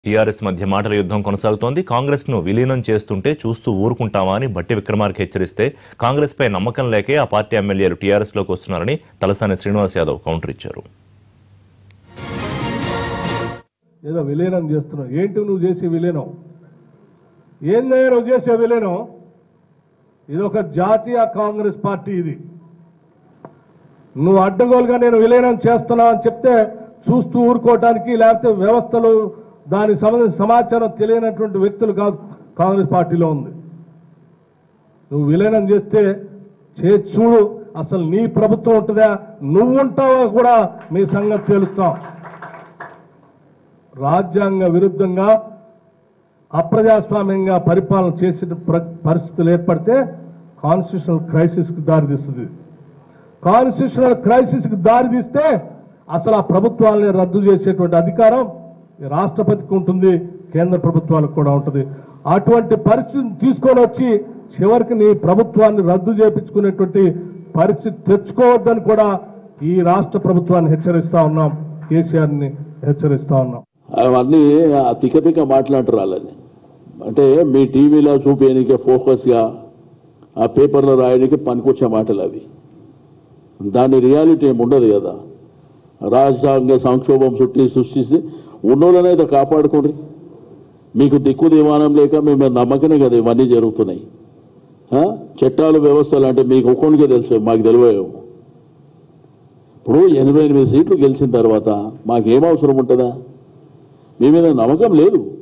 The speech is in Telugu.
టీఆర్ఎస్ మధ్య మాటల యుద్ధం కొనసాగుతోంది కాంగ్రెస్ ను విలీనం చేస్తుంటే చూస్తూ ఊరుకుంటామా అని బట్టి విక్రమార్క హెచ్చరిస్తే కాంగ్రెస్ పై నమ్మకం లేకే ఆ పార్టీ ఎమ్మెల్యేలు టీఆర్ఎస్ లోకి వస్తున్నారని తలసాని శ్రీనివాస్ యాదవ్ కౌంటర్ ఇచ్చారు ఏదో విలీనం చేస్తున్నావు ఏంటి నువ్వు చేసే విలీనం ఏందయ్యా నువ్వు చేసే విలీనం ఇది ఒక జాతీయ కాంగ్రెస్ పార్టీ ఇది నువ్వు అడ్డగోలుగా నేను విలీనం చేస్తున్నా అని చెప్తే చూస్తూ ఊరుకోవటానికి లేకపోతే వ్యవస్థలు దానికి సంబంధించిన సమాచారం తెలియనటువంటి వ్యక్తులు కాదు కాంగ్రెస్ పార్టీలో ఉంది నువ్వు విలీనం చేస్తే చే చూడు అసలు నీ ప్రభుత్వం ఉంటుందా నువ్వు ఉంటావా కూడా మీ సంగతి తెలుస్తాం రాజ్యాంగ విరుద్ధంగా అప్రజాస్వామ్యంగా పరిపాలన చేసిన ప్ర- పరిస్థితులు ఏర్పడితే కాన్స్టిట్యూషనల్ క్రైసిస్ కు దారితీస్తుంది కాన్స్టిట్యూషనల్ క్రైసిస్ కు దారితీస్తే అసలు ఆ ప్రభుత్వాలని రద్దు చేసేటువంటి అధికారం ఈ రాష్ట్రపతికి ఉంటుంది కేంద్ర ప్రభుత్వాలకు కూడా ఉంటుంది అటువంటి పరిస్థితిని తీసుకొని వచ్చి చివరికి నీ ప్రభుత్వాన్ని రద్దు చేపించుకునేటువంటి పరిస్థితి తెచ్చుకోవద్దని కూడా ఈ రాష్ట్ర ప్రభుత్వాన్ని హెచ్చరిస్తా ఉన్నాం కేసీఆర్ ని హెచ్చరిస్తా ఉన్నాం అవన్నీ ఆ తిక్క తిక్క మాట్లాడరు వాళ్ళని అంటే మీ టీవీలో చూపించడానికి ఫోకస్గా ఆ పేపర్లో రాయడానికి పనికొచ్చే మాటలు అవి దాని రియాలిటీ ఏమి ఉండదు కదా రాజ్యాంగ సంక్షోభం చుట్టి సృష్టిస్తే ఉన్నోళ్ళనైతే కాపాడుకోండి మీకు దిక్కు దివానం లేక మేము నమ్మకనే కదా ఇవన్నీ జరుగుతున్నాయి ఆ? చట్టాలు వ్యవస్థలు అంటే మీకు ఒక్కొనికే తెలుసు మాకు తెలియవు ఇప్పుడు ఎనభై ఎనిమిది సీట్లు గెలిచిన తర్వాత మాకేం అవసరం ఉంటుందా మీ మీద నమ్మకం లేదు